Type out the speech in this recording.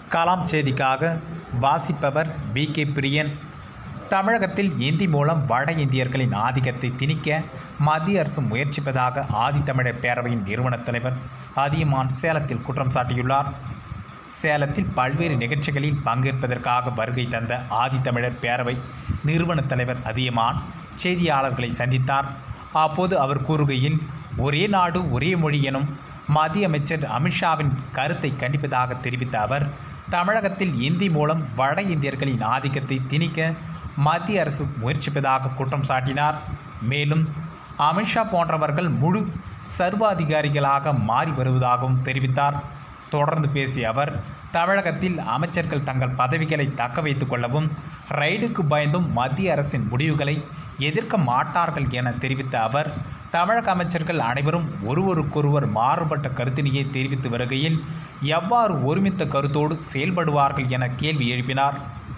கலாம் செய்திக்காக வாசிப்பவர் V K பிரியன் தமிழகத்தில் இந்தி மூலம் வட இந்தியர்களின் ஆதிக்கத்தை திணிக்க மத்திய அரசு முயற்சிப்பதாக ஆதித்தமிழர் பேரவையின் நிறுவனத் தலைவர் அதியமான் சேலத்தில் குற்றம் சாட்டியுள்ளார் சேலத்தில் பல்வேறு நிகழ்ச்சிகளில் பங்கேற்பதற்காக வருகை தந்த ஆதித்தமிழர் பேரவை நிறுவனத் தலைவர் அதியமான் செய்தியாளர்களை சந்தித்தார் அப்போது அவர் கூறுகையில் ஒரே நாடு ஒரே மொழி எனும் மத்திய அமைச்சர் அமித்ஷாவின் கருத்தை கண்டிப்பதாக தெரிவித்த அவர் தமிழகத்தில் இந்தி மூலம் வட இந்தியர்களின் ஆதிக்கத்தை திணிக்க மத்திய அரசு முயற்சிப்பதாக குற்றம் சாட்டினார் மேலும் அமித்ஷா போன்றவர்கள் முழு சர்வாதிகாரிகளாக மாறி வருவதாகவும் தெரிவித்தார் தொடர்ந்து பேசிய அவர் தமிழகத்தில் அமைச்சர்கள் தங்கள் பதவிகளை தக்க வைத்துக் கொள்ளவும் ரைடுக்கு பயந்தும் மத்திய அரசின் முடிவுகளை எதிர்க்க மாட்டார்கள் என தெரிவித்த அவர் தமிழக அமைச்சர்கள் அனைவரும் ஒருவருக்கொருவர் மாறுபட்ட கருத்தினையை தெரிவித்து வருகையில் எவ்வாறு ஒருமித்த கருத்தோடு செயல்படுவார்கள் என கேள்வி எழுப்பினார்